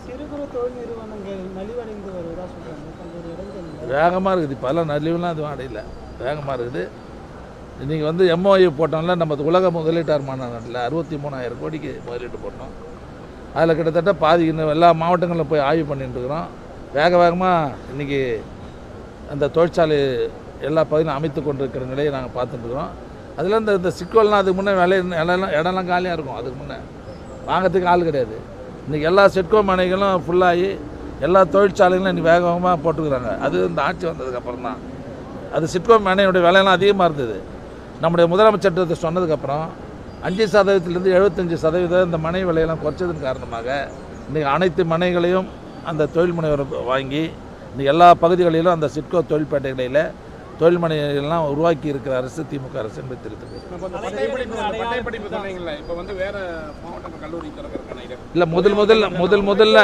சிறு குறு தொழில் நிறுவனங்கள் நலிவடைந்து வருவதா சொல்றாங்க பல்வேறு இடங்கள்ல வேகமாக இருக்குது இப்போல்லாம் நலிவுலாம் எதுவும் அடையல வேகமாக இருக்குது இன்றைக்கி வந்து எம்ஓஐ போட்டோம்ல நம்ம உலக முதலீட்டார் மாநாட்டில் அறுபத்தி மூணாயிரம் கோடிக்கு முதலீட்டு போட்டோம் அதில் கிட்டத்தட்ட பாதி இன்னும் எல்லா மாவட்டங்களிலும் போய் ஆய்வு பண்ணிட்டு இருக்கிறோம் வேக வேகமாக இன்றைக்கி அந்த தொழிற்சாலை எல்லா பகுதியிலும் அமைத்து கொண்டிருக்கிற நிலையை நாங்கள் பார்த்துட்டு இருக்கிறோம் அதில் இந்த இந்த சிக்கல்லாம் அதுக்கு முன்னே விலை இடம்லாம் இடம்லாம் காலியாக இருக்கும் அதுக்கு முன்னே வாங்கிறதுக்கு ஆள் கிடையாது இன்றைக்கி எல்லா செட்கோ மனைகளும் ஃபுல்லாகி எல்லா தொழிற்சாலைகளும் இன்றைக்கி வேக வேகமாக போட்டுக்கிறாங்க அது இந்த ஆட்சி வந்ததுக்கப்புறம் தான் அது சிட்கோ மனையோடைய விலையெல்லாம் அதிகமாக இருந்தது நம்முடைய முதலமைச்சர் சொன்னதுக்கப்புறம் அஞ்சு சதவீதத்திலேருந்து எழுபத்தஞ்சு சதவீதம் இந்த மனை விலையெல்லாம் குறைச்சதன் காரணமாக இன்றைக்கி அனைத்து மனைகளையும் அந்த தொழில் முனைவர் வாங்கி இன்றைக்கி எல்லா பகுதிகளிலும் அந்த சிட்கோ தொழில்பேட்டைகளில் தொழில் மனைகள்லாம் உருவாக்கி இருக்கிற அரசு திமுக அரசு என்பதை தெரிவித்துக் இப்போ இந்த பட்டய படிப்பு இந்த பட்டய படிப்பு சொன்னீங்கல்ல இப்போ வந்து வேற மாவட்ட கல்லூரி திறக்கிறதுக்கான இடம் இல்லை முதல் முதல்ல முதல் முதல்ல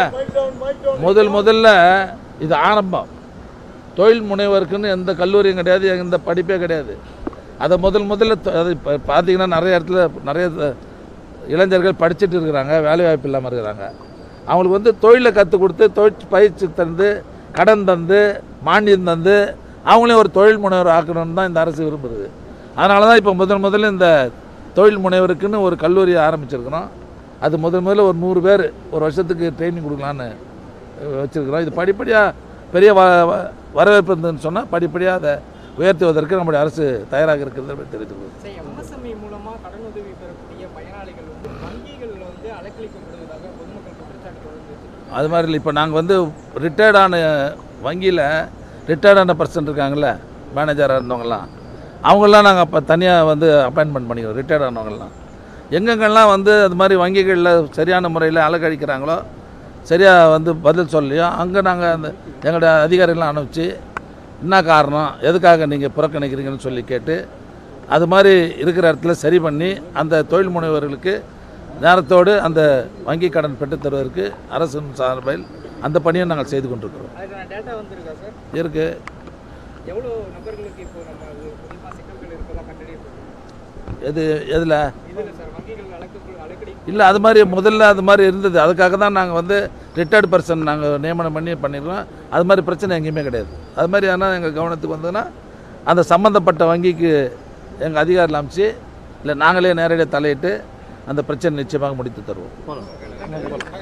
முதல் முதல்ல இது ஆரம்பம் தொழில் முனைவருக்குன்னு எந்த கல்லூரியும் கிடையாது எந்த படிப்பே கிடையாது அதை முதல் முதல்ல தொ- அது இப்போ பார்த்தீங்கன்னா நிறைய இடத்துல நிறைய த- இளைஞர்கள் படிச்சுட்டு இருக்கிறாங்க வேலைவாய்ப்பு இல்லாமல் இருக்கிறாங்க அவங்களுக்கு வந்து தொழிலை கற்றுக் கொடுத்து தொழில் பயிற்சி தந்து கடன் தந்து மானியம் தந்து அவங்களையும் ஒரு தொழில் முனைவர் ஆக்கணும்னு தான் இந்த அரசு விரும்புது அதனால தான் இப்போ முதல் முதல்ல இந்த தொழில் முனைவருக்குன்னு ஒரு கல்லூரியை ஆரம்பிச்சிருக்கிறோம் அது முதல் முதல்ல ஒரு நூறு பேர் ஒரு வருஷத்துக்கு ட்ரைனிங் கொடுக்கலான்னு அஹ், வச்சிருக்கிறோம் இது படிப்படியாக பெரிய வ வ- வரவேற்பு இருந்ததுன்னு சொன்னால் படிப்படியாக அதை உயர்த்துவதற்கு நம்முடைய அரசு தயாராக இருக்கிறது தெரிவித்துள்ளது சரி எம்எஸ்எம்இ மூலமா கடன் உதவி பெறக்கூடிய பயனாளிகள் வந்து வங்கிகளில் வந்து அலைக்கழிக்கப்படுவதாக பொதுமக்கள் குற்றச்சாட்டு தொடர்ந்து அது மாதிரி இல்லை இப்போ நாங்கள் வந்து ரிட்டையர்டான வங்கியில் ரிட்டையர்டான பர்சன் இருக்காங்கல்ல மேனேஜராக இருந்தவங்கலாம் அவங்களாம் நாங்கள் அப்போ தனியாக வந்து அப்பாயின்மெண்ட் பண்ணிக்கிறோம் ரிட்டையர்ட் ஆனவங்கலாம் எங்கெங்கெல்லாம் வந்து அது மாதிரி வங்கிகளில் சரியான முறையில் அலக்கழிக்கிறாங்களோ சரியாக வந்து பதில் சொல்லலையோ அங்கே நாங்கள் அந்த எங்களுடைய அதிகாரிகள்லாம் அனுப்பிச்சு என்ன காரணம் எதுக்காக நீங்கள் புறக்கணிக்கிறீங்கன்னு சொல்லி கேட்டு அது மாதிரி இருக்கிற இடத்துல சரி பண்ணி அந்த தொழில் முனைவர்களுக்கு நேரத்தோடு அந்த வங்கி கடன் பெற்றுத் தருவதற்கு அரசின் சார்பில் அந்த பணியை நாங்கள் செய்து கொண்டிருக்கிறோம் அதுக்கான டேட்டா வந்திருக்கா சார் இருக்குது எவ்வளோ நபர்களுக்கு இப்போ நம்ம அது குறிப்பாக சிக்கல்கள் இருப்பதா கண்டறியப்படும் எது எதில் இதில் சார் வங்கிகள் அழைக்க அலைக்கடி இல்லை அது மாதிரி முதல்ல அது மாதிரி இருந்தது அதுக்காக தான் நாங்கள் வந்து ரிட்டையர்டு பர்சன் நாங்கள் நியமனம் பண்ணி பண்ணிடுறோம் அது மாதிரி பிரச்சனை எங்கேயுமே கிடையாது அது மாதிரி ஆனால் எங்கள் கவனத்துக்கு வந்ததுன்னா அந்த சம்மந்தப்பட்ட வங்கிக்கு எங்கள் அதிகாரிகள் அமைச்சு இல்லை நாங்களே நேரடியாக தலையிட்டு அந்த பிரச்சனை நிச்சயமாக முடித்து தருவோம்